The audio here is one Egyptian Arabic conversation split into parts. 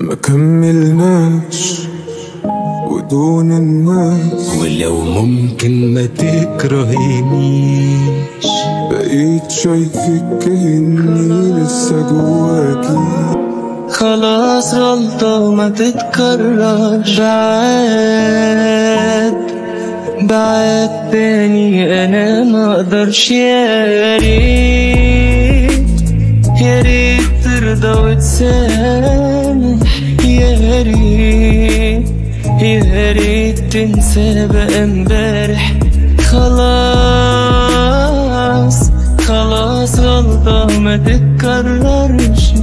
ما كملناش ودون الناس ولو ممكن ما تكرهنيش بقيت شايفك كأني لسه جواكي خلاص غلطة ما تتكررش بعاد بعاد تاني انا ما اقدرش يا ريت يا ريت ترضى وتسامح يا ريت يا ريت تنسى بقى امبارح خلاص خلاص غلطة ما تتكررش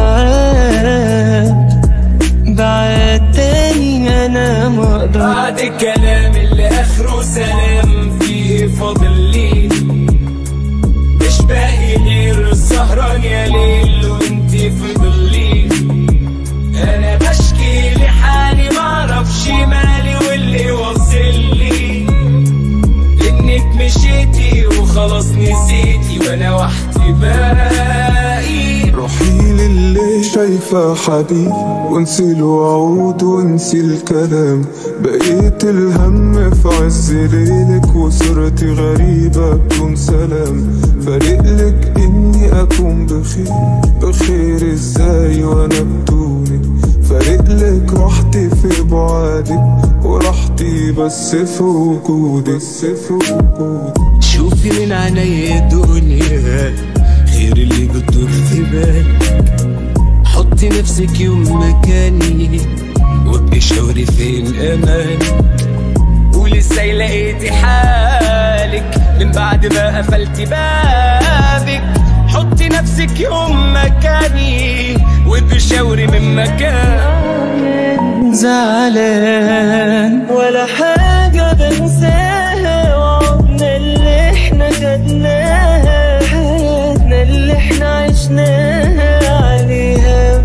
بعد بعد تاني انا ما اقدر بعد الكلام اللي اخره سلام فيه فاضل لي مش باقي غير السهران يا ليل وانتي في ظلي انا بشكي لحالي معرفش مالي واللي واصل لي انك مشيتي وخلاص نسيتي وانا وحدي باقي روحي للي شايفة حبيب وانسي الوعود وانسي الكلام بقيت الهم في عز ليلك وصرتي غريبة بدون سلام فارقلك اني اكون بخير بخير ازاي وانا بدونك فارقلك راحتي في بعادك وراحتي بس في وجودك بس في وجودك شوفي من عيني الدنيا غير اللي بتدور في بالك حطي نفسك يوم مكاني وابقي شاوري فين امانك ولسه لقيتي حالك من بعد ما قفلتي بابك حطي نفسك يوم مكاني وبشاوري من مكان زعلان ولا حاجة بنساها وعمرنا اللي احنا خدناها حياتنا اللي احنا عشناها عليها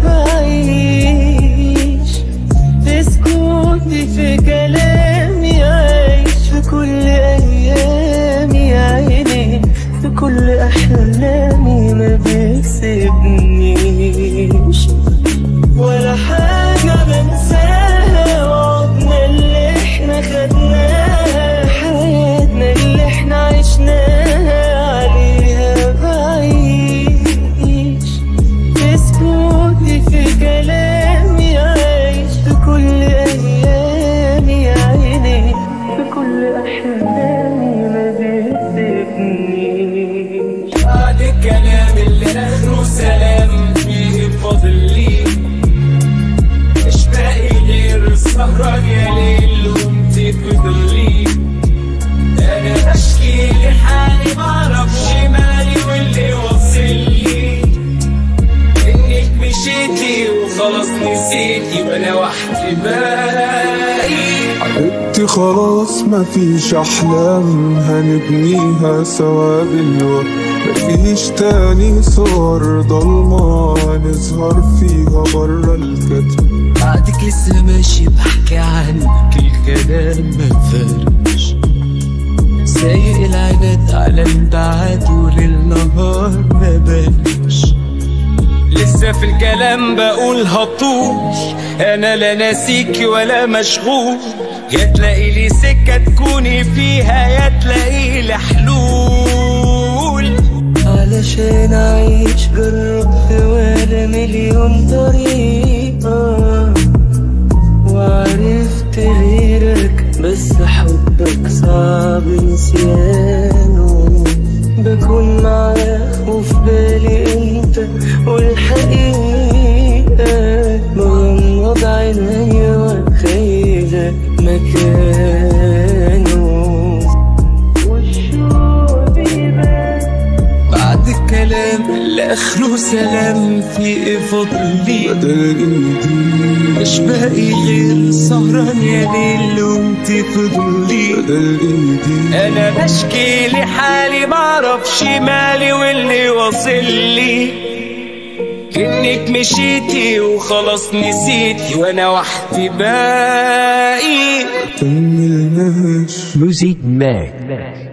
بعيش في سكوتي في كلامي عايش في كل ايامي عيني في كل احلامي ما بيسيبنيش ولا حاجة بنساها وعدنا اللي احنا خدناها حياتنا اللي احنا عشناها عليها بعيش في سكوتي في كلامي عايش في كل ايامي يا عيني في كل احلامي ما بيسيبنيش بعد الكلام اللي اخره سلام فيه فاضل لي مش باقي غير السهران يا ليل وانتي في ظلي انا بشكي لحالي معرفش مالي واللي واصل لي انك مشيتي وخلاص نسيتي وانا وحدي باقي حبيبتي خلاص مفيش أحلام هنبنيها سوا بالوقت مفيش تاني صور ضلمة هنظهر فيها برا الكتب بعدك لسه ماشي بحكي عنك الكلام ما فرقش سايق العناد على البعاد وليل نهار ما بانش لسه في الكلام بقول هطول انا لا ناسيك ولا مشغول يا تلاقي لي سكه تكوني فيها يا تلاقي لي حلول علشان أعيش جرب في ولا مليون طريقة وعرفت غيرك بس حبك صعب نسيانه بكون معاك وفي بالي انت والحقيقة بغمض عيني واتخيل مكانه والشوق بيبان بعد الكلام اللي اخره سلام في ايه فاضل لي بدل ايدي مش باقي غير سهران يا ليل وانت في ظلي بدل ايدي انا بشكي لحالي معرفش مالي واللي واصل لي انك مشيتي وخلاص نسيتي وانا وحدي باقي كملناش Music Mag.